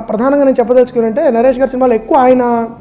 ప్రధానంగా నేను చెప్పదలుచుకున్నానంటే నరేష్ గారి సినిమాలో ఎక్కువ ఆయన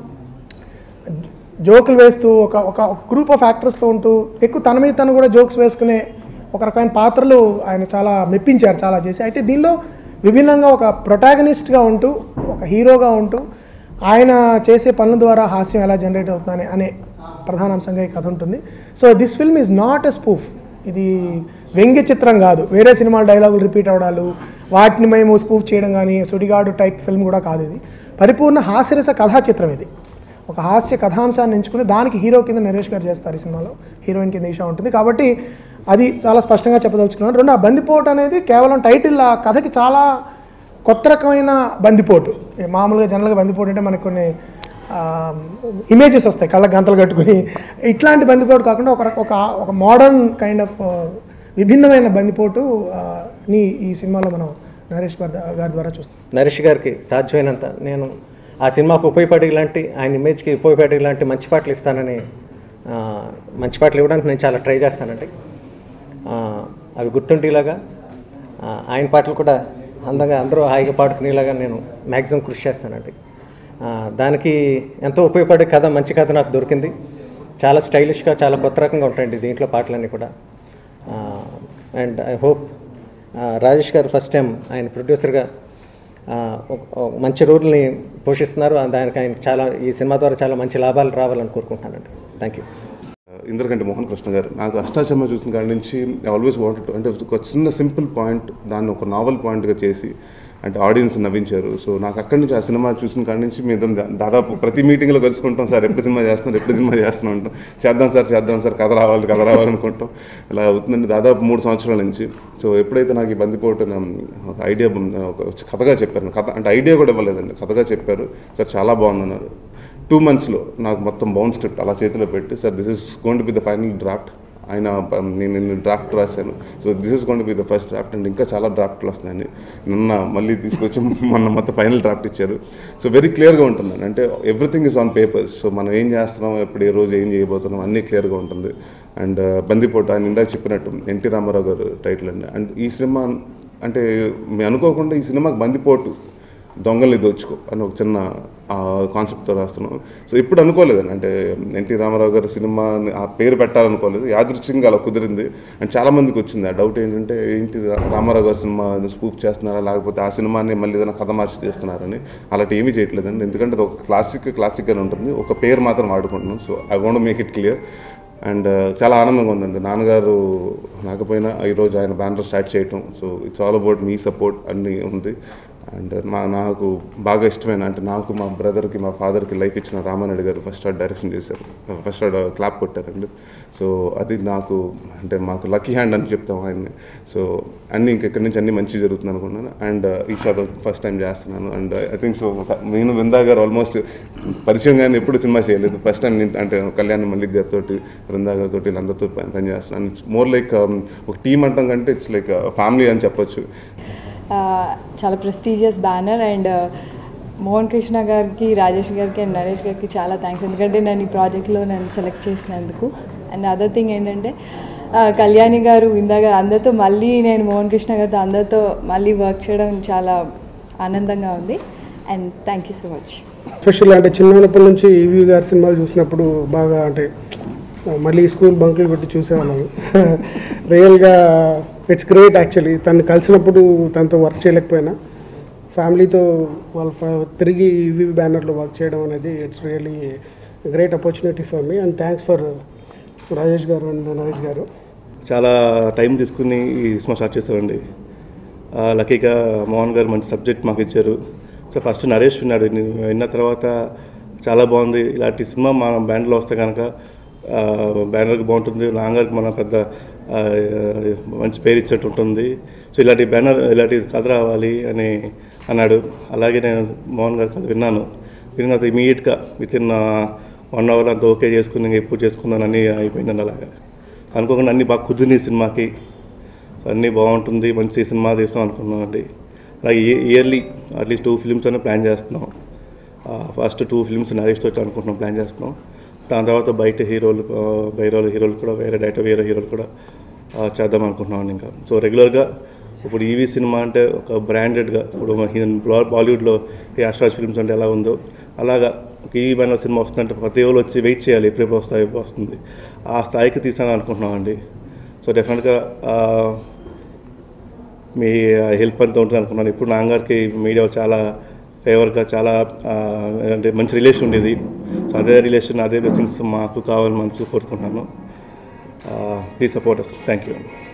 జోకులు వేస్తూ ఒక ఒక గ్రూప్ ఆఫ్ యాక్టర్స్తో ఉంటూ ఎక్కువ తన మీద తను కూడా జోక్స్ వేసుకునే ఒక రకమైన పాత్రలు ఆయన చాలా మెప్పించారు చాలా చేసి అయితే దీనిలో విభిన్నంగా ఒక ప్రొటాగనిస్ట్గా ఉంటూ ఒక హీరోగా ఉంటూ ఆయన చేసే పనుల ద్వారా హాస్యం ఎలా జనరేట్ అవుతుందని అనే ప్రధాన అంశంగా ఈ కథ ఉంటుంది so this film is not a spoof ఇది వ్యంగ్య చిత్రం కాదు వేరే సినిమా డైలాగులు రిపీట్ అవడాలు వాటిని మేము స్పూఫ్ చేయడం కానీ సుడిగాడు టైప్ ఫిల్మ్ కూడా కాదు ఇది పరిపూర్ణ హాస్యరస కథా చిత్రం ఇది ఒక హాస్య కథాంశాన్ని ఎంచుకుని దానికి హీరో కింద నరేష్ గారు చేస్తారు ఈ సినిమాలో హీరోయిన్ కింద ఈషా ఉంటుంది కాబట్టి అది చాలా స్పష్టంగా చెప్పదలుచుకున్నాను రెండు ఆ బందిపోటు అనేది కేవలం టైటిల్ ఆ కథకి చాలా కొత్త రకమైన బందిపోటు ఏ మామూలుగా జనరల్గా బందిపోటు అంటే మనకు కొన్ని ఇమేజెస్ వస్తాయి కళ్ళ గంతలు కట్టుకుని ఇట్లాంటి బందిపోటు కాకుండా ఒక రక- ఒక ఒక మోడర్న్ కైండ్ ఆఫ్ విభిన్నమైన బందిపోటు ఆ, ని ఈ సినిమాలో మనం నరేష్ గారి గారి ద్వారా చూస్తాం నరేష్ గారికి సాధ్యమైనంత నేను ఆ సినిమాకు ఉపయోగపడే లాంటి ఆయన ఇమేజ్కి ఉపయోగపడే లాంటి మంచి పాటలు ఇస్తానని ఆ, మంచి పాటలు ఇవ్వడానికి నేను చాలా ట్రై చేస్తానండి ఆ, అవి గుర్తుండేలాగా ఆ, ఆయన పాటలు కూడా అందంగా అందరూ హాయిగా పాడుకునేలాగా నేను మ్యాక్సిమం కృషి చేస్తానండి ఆ, దానికి ఎంతో ఉపయోగపడే కథ మంచి కథ నాకు దొరికింది చాలా స్టైలిష్గా చాలా కొత్త రకంగా ఉంటాయండి దీంట్లో పాటలన్నీ కూడా అండ్ ఐ హోప్ రాజేష్ గారు ఫస్ట్ టైం ఆయన ప్రొడ్యూసర్గా ఆ, ఒక- ఒక మంచి రోల్ని పోషిస్తున్నారు ఆ, దానికి ఆయనకి చాలా ఈ సినిమా ద్వారా చాలా మంచి లాభాలు రావాలని కోరుకుంటున్నానండి థ్యాంక్ యూ ఇంద్రకంటి మోహన్ కృష్ణ గారు నాకు అష్టాచమ్మ చూసిన కాడి నుంచి ఆల్వేస్ వాంటెడ్ అంటే ఒక చిన్న సింపుల్ పాయింట్ దాన్ని ఒక నావల్ పాయింట్గా చేసి అంటే ఆడియన్స్ నవ్వించారు సో నాకు అక్కడి నుంచి ఆ సినిమా చూసిన కాడి నుంచి మీ ఇద్దరం దా- దాదాపు ప్రతి మీటింగ్లో కలుసుకుంటాం సార్ ఎప్పుడు సినిమా చేస్తున్నారు ఎప్పుడు సినిమా చేస్తున్నాం అంటాం చేద్దాం సార్ చేద్దాం సార్ కథ రావాలి కథ రావాలనుకుంటాం ఇలా అవుతుందండి దాదాపు మూడు సంవత్సరాల నుంచి సో ఎప్పుడైతే నాకు ఈ బందిపోటు ఒక ఐడియా ఒక కథగా చెప్పారు కథ అంటే ఐడియా కూడా ఇవ్వలేదండి కథగా చెప్పారు సార్ చాలా బాగుందన్నారు టూ మంత్స్లో నాకు మొత్తం బౌండ్ స్క్రిప్ట్ అలా చేతిలో పెట్టి sir this is going to be the final draft ఆయన ప- నేను నిన్న డ్రాఫ్ట్ రాశాను so this is going to be the first draft and ఇంకా చాలా డ్రాఫ్ట్లు వస్తున్నాయని నిన్న మళ్ళీ తీసుకొచ్చి మొన్న మొత్తం ఫైనల్ డ్రాఫ్ట్ ఇచ్చారు సో వెరీ క్లియర్గా ఉంటుందండి అంటే everything is on papers so మనం ఏం చేస్తున్నాం ఎప్పుడు ఏ రోజు ఏం చేయబోతున్నాం అన్నీ క్లియర్గా ఉంటుంది అండ్ బందిపోటు ఆయన ఇందాక చెప్పినట్టు ఎన్టీ రామారావు గారు టైటిల్ అండి అండ్ ఈ సినిమా అంటే మేము అనుకోకుండా ఈ సినిమాకి బందిపోటు దొంగల్ని దోచుకో అని ఒక చిన్న కాన్సెప్ట్తో రాస్తున్నాం సో ఇప్పుడు అనుకోలేదండి అంటే ఎన్టీ రామారావు గారి సినిమా ఆ పేరు పెట్టాలనుకోలేదు యాదృచ్ఛికంగా అలా కుదిరింది అండ్ చాలా మందికి వచ్చింది ఆ డౌట్ ఏంటంటే ఏంటి రా- రామారావు గారి సినిమా స్పూఫ్ చేస్తున్నారా లేకపోతే ఆ సినిమాని మళ్ళీ ఏదైనా కథ మార్చి తీస్తున్నారని అలాంటి ఏమీ చేయట్లేదండి ఎందుకంటే అది ఒక క్లాసిక్ క్లాసిక్గానే ఉంటుంది ఒక పేరు మాత్రం వాడుకుంటున్నాం so I want make it clear and చాలా ఆనందంగా ఉందండి నాన్నగారు నాకపోయినా ఈరోజు ఆయన బ్యానర్ స్టార్ట్ చేయటం సో ఇట్స్ ఆల్ అబౌట్ మీ సపోర్ట్ అన్నీ ఉంది అండ్ మా నాకు బాగా ఇష్టమైన అంటే నాకు మా బ్రదర్కి మా ఫాదర్కి లైఫ్ ఇచ్చిన Ramareddy garu first shot direction చేశారు ఫస్ట్ షాట్ క్లాప్ కొట్టారండి సో అది నాకు అంటే మాకు లక్కీ హ్యాండ్ అని చెప్తాం ఆయన్ని సో అన్నీ ఇంకెక్కడి నుంచి అన్నీ మంచి జరుగుతుంది అనుకున్నాను అండ్ ఈ షాట్ ఫస్ట్ టైం చేస్తున్నాను అండ్ ఐ థింక్ సో నేను విందా గారు ఆల్మోస్ట్ పరిచయం కానీ ఎప్పుడు సినిమా చేయలేదు ఫస్ట్ టైం నేను అంటే కళ్యాణ్ మల్లిక్ గారితో బృందా గారితో వీళ్ళందరితో పని పని చేస్తున్నాను ఇట్స్ మోర్ లైక్ ఒక టీమ్ అంటాం కంటే ఇట్స్ లైక్ ఫ్యామిలీ అని చెప్పొచ్చు ఆ, చాలా prestigious banner and Mohan Krishna గారికి రాజేష్ గారికి అండ్ నరేష్ గారికి చాలా థ్యాంక్స్ ఎందుకంటే నేను ఈ ప్రాజెక్ట్లో నన్ను సెలెక్ట్ చేసినందుకు అండ్ అదర్ థింగ్ ఏంటంటే ఆ, కళ్యాణి గారు ఇందా గారు అందరితో మళ్ళీ నేను మోహన్ కృష్ణ గారితో అందరితో మళ్ళీ వర్క్ చేయడం చాలా ఆనందంగా ఉంది and thank you so much special అంటే చిన్నప్పటి నుంచి ఈవీ గారి సినిమాలు చూసినప్పుడు బాగా అంటే మళ్ళీ స్కూల్ బంకులు కొట్టి చూసేవాళ్ళం రియల్గా ఇట్స్ గ్రేట్ యాక్చువల్లీ తను కలిసినప్పుడు తనతో వర్క్ చేయలేకపోయినా ఫ్యామిలీతో వాళ్ళ ఫ- తిరిగి ఈవీ బ్యానర్లో వర్క్ చేయడం అనేది it's really great opportunity for me and thanks for Rajesh garu and Naresh గారు చాలా టైం తీసుకుని ఈ సినిమా స్టార్ట్ చేసామండి ఆ, లక్కీగా మోహన్ గారు మంచి సబ్జెక్ట్ మాకు ఇచ్చారు సో ఫస్ట్ నరేష్ విన్నాడు ని- విన్న తర్వాత చాలా బాగుంది ఇలాంటి సినిమా మన బ్యాండ్లో వస్తే కనుక ఆ, బ్యానర్కి బాగుంటుంది నాన్నగారికి మన పెద్ద ఆ, మంచి పేరు ఇచ్చినట్టు ఉంటుంది సో ఇలాంటి బ్యానర్ ఇలాంటి కథ రావాలి అని అన్నాడు అలాగే నేను మోహన్ గారి కథ విన్నాను విన్న తర్వాత ఇమీడియట్గా విత్ ఇన్ వన్ అవర్ అంతా ఓకే చేసుకుని ఇంక ఎప్పుడు చేసుకున్నాను అన్నీ అయిపోయిందండి అలాగా అనుకోకుండా అన్నీ బాగా కుదిరినాయి సినిమాకి అన్నీ బాగుంటుంది మంచి సినిమా తీస్తాం అనుకున్నామండి అలాగే ఇయర్లీ అట్లీస్ట్ టూ ఫిల్మ్స్ అనే ప్లాన్ చేస్తున్నాం ఫస్ట్ టూ ఫిల్మ్స్ నరేష్ తోటి అనుకుంటున్నాం ప్లాన్ చేస్తున్నాం దాని తర్వాత బయట హీరోలు ఆ, వేరే వాళ్ళ హీరోలు కూడా వేరే డైరెక్టర్ వేరే హీరోలు కూడా ఆ, చేద్దాం అనుకుంటున్నాం ఇంకా సో రెగ్యులర్గా ఇప్పుడు ఈవీ సినిమా అంటే ఒక బ్రాండెడ్గా ఇప్పుడు మన హిందీ- బా- బాలీవుడ్లో ఈ ఆస్ట్రాజ్ ఫిల్మ్స్ అంటే ఎలా ఉందో అలాగా ఒక ఈవీ బ్యానర్ సినిమా వస్తుందంటే ప్రతి ఒక్కరు వచ్చి వెయిట్ చేయాలి ఎప్పుడెప్పుడు వస్తాయి ఎప్పుడు వస్తుంది ఆ స్థాయికి తీసాను అనుకుంటున్నామండి సో డెఫినెట్గా మీ హెల్ప్ అంతా ఉంటుంది అనుకున్నాను ఇప్పుడు నాన్నగారికి మీడియా చాలా ఫేవర్గా చాలా ఆ, అంటే మంచి రిలేషన్ ఉండేది సో అదే రిలేషన్ అదే బ్లెస్సింగ్స్ మాకు కావాలని మనసు కోరుకుంటున్నాను please support us thank you